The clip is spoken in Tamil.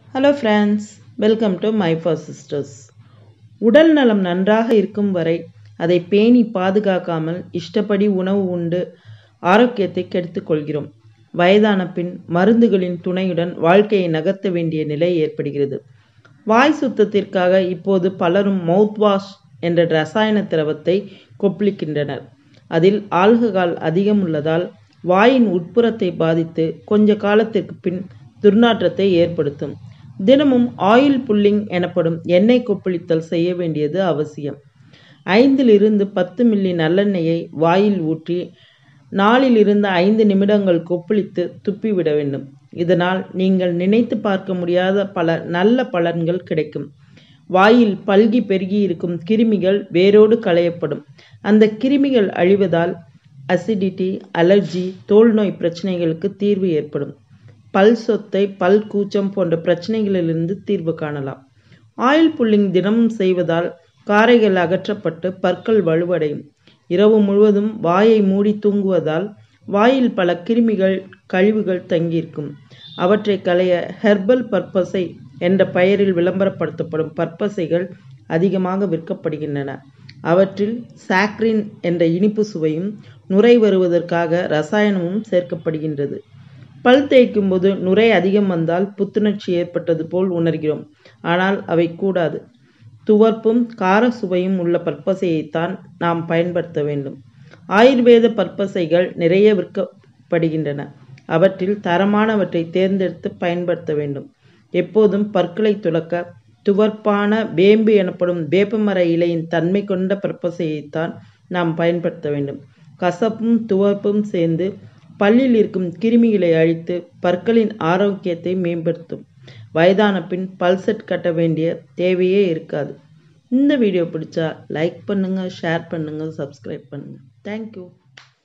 hello friends welcome to my for sisters உடல் நலம் நன்றாக இருக்கும் வரை அதை பேணி பாதுகாக்காமல் இஷ்டப்படி உணவு உண்டு ஆரோக்கியத்தை கெடுத்துக் கொள்கிறோம் வயதான பின் மருந்துகளின் துணையுடன் வாழ்க்கையை நகர்த்த வேண்டிய நிலை ஏற்படுகிறது வாய் சுத்தத்திற்காக இப்போது பலரும் மவுத் வாஷ் என்ற ரசாயன திரவத்தை கொப்பளிக்கின்றனர் அதில் ஆல்கஹால் அதிகம் உள்ளதால் வாயின் உட்புறத்தை பாதித்து கொஞ்ச காலத்திற்கு பின் துர்நாற்றத்தை ஏற்படுத்தும் தினமும் ஆயில் புல்லிங் எனப்படும் எண்ணெய் கொப்பளித்தல் செய்ய வேண்டியது அவசியம் ஐந்திலிருந்து பத்து மில்லி நல்லெண்ணெயை வாயில் ஊற்றி நாலிலிருந்து ஐந்து நிமிடங்கள் கொப்பளித்து துப்பிவிட வேண்டும் இதனால் நீங்கள் நினைத்து பார்க்க முடியாத பல நல்ல பலன்கள் கிடைக்கும் வாயில் பல்கி பெருகி இருக்கும் கிருமிகள் வேரோடு களையப்படும் அந்த கிருமிகள் அழிவதால் அசிடிட்டி அலர்ஜி தோல் நோய் பிரச்சனைகளுக்கு தீர்வு ஏற்படும் பல் சொத்தை பல் கூச்சம் போன்ற பிரச்சனைகளிலிருந்து தீர்வு காணலாம் ஆயில் புல்லிங் தினமும் செய்வதால் காரைகள் அகற்றப்பட்டு பற்கள் வலுவடையும் இரவு முழுவதும் வாயை மூடி தூங்குவதால் வாயில் பல கிருமிகள் கழிவுகள் தங்கியிருக்கும் அவற்றை களைய ஹெர்பல் பர்பஸை என்ற பெயரில் விளம்பரப்படுத்தப்படும் பற்பசைகள் அதிகமாக விற்கப்படுகின்றன அவற்றில் சாக்ரின் என்ற இனிப்பு சுவையும் நுரை வருவதற்காக ரசாயனமும் சேர்க்கப்படுகின்றது பல் தேய்க்கும் போது நுரை அதிகம் வந்தால் புத்துணர்ச்சி ஏற்பட்டது போல் உணர்கிறோம் ஆனால் அவை கூடாது துவர்ப்பும் கார சுவையும் உள்ள பற்பசையைத்தான் நாம் பயன்படுத்த வேண்டும் ஆயுர்வேத பற்பசைகள் நிறைய விற்கப்படுகின்றன அவற்றில் தரமானவற்றை தேர்ந்தெடுத்து பயன்படுத்த வேண்டும் எப்போதும் பற்களை துளக்க துவர்ப்பான வேம்பு எனப்படும் வேப்பமர இலையின் தன்மை கொண்ட பற்பசையைத்தான் நாம் பயன்படுத்த வேண்டும் கசப்பும் துவர்ப்பும் சேர்ந்து பல்லில் இருக்கும் கிருமிகளை அழித்து பற்களின் ஆரோக்கியத்தை மேம்படுத்தும் வயதான பின் பல்செட் கட்ட வேண்டிய தேவையே இருக்காது இந்த வீடியோ பிடிச்சா லைக் பண்ணுங்கள் ஷேர் பண்ணுங்கள் சப்ஸ்கிரைப் பண்ணுங்கள் தேங்க்யூ